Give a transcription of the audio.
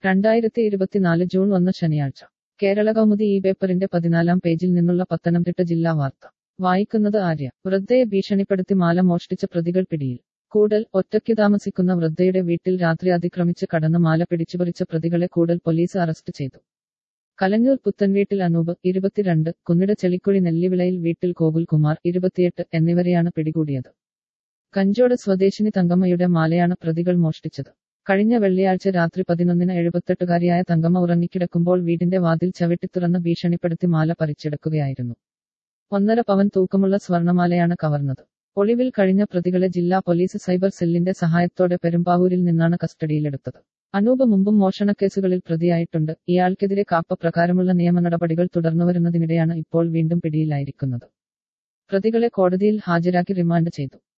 രണ്ടായിരത്തി ഇരുപത്തിനാല് ജൂൺ ഒന്ന് ശനിയാഴ്ച കേരള കൗമുദി ഈ പേപ്പറിന്റെ പതിനാലാം പേജിൽ നിന്നുള്ള പത്തനംതിട്ട ജില്ലാ വാർത്ത വായിക്കുന്നത് ആര്യ വൃദ്ധയെ ഭീഷണിപ്പെടുത്തി മാല മോഷ്ടിച്ച പ്രതികൾ പിടിയിൽ കൂടൽ ഒറ്റയ്ക്ക് താമസിക്കുന്ന വൃദ്ധയുടെ വീട്ടിൽ രാത്രി അതിക്രമിച്ച് കടന്ന് മാല പിടിച്ചുപറിച്ച പ്രതികളെ കൂടൽ പോലീസ് അറസ്റ്റ് ചെയ്തു കലഞ്ഞൂർ പുത്തൻവീട്ടിൽ അനൂപ് ഇരുപത്തിരണ്ട് കുന്നിട ചെളിക്കുഴി നെല്ലിവിളയിൽ വീട്ടിൽ ഗോകുൽകുമാർ ഇരുപത്തിയെട്ട് എന്നിവരെയാണ് പിടികൂടിയത് കഞ്ചോട് സ്വദേശിനി തങ്കമ്മയുടെ മാലയാണ് പ്രതികൾ മോഷ്ടിച്ചത് കഴിഞ്ഞ വെള്ളിയാഴ്ച രാത്രി പതിനൊന്നിന് എഴുപത്തെട്ടുകാരിയായ തങ്കമ്മ ഉറങ്ങിക്കിടക്കുമ്പോൾ വീടിന്റെ വാതിൽ ചവിട്ടിത്തുറന്ന് ഭീഷണിപ്പെടുത്തി മാല പറിച്ചെടുക്കുകയായിരുന്നു ഒന്നര പവൻ തൂക്കമുള്ള സ്വർണമാലയാണ് കവർന്നത് ഒളിവിൽ കഴിഞ്ഞ പ്രതികളെ ജില്ലാ പോലീസ് സൈബർ സെല്ലിന്റെ സഹായത്തോടെ പെരുമ്പാവൂരിൽ നിന്നാണ് കസ്റ്റഡിയിലെടുത്തത് അനൂപ് മുമ്പും മോഷണക്കേസുകളിൽ പ്രതിയായിട്ടുണ്ട് ഇയാൾക്കെതിരെ കാപ്പ പ്രകാരമുള്ള നിയമ നടപടികൾ തുടർന്നുവരുന്നതിനിടെയാണ് ഇപ്പോൾ വീണ്ടും പിടിയിലായിരിക്കുന്നത് പ്രതികളെ കോടതിയിൽ ഹാജരാക്കി റിമാൻഡ് ചെയ്തു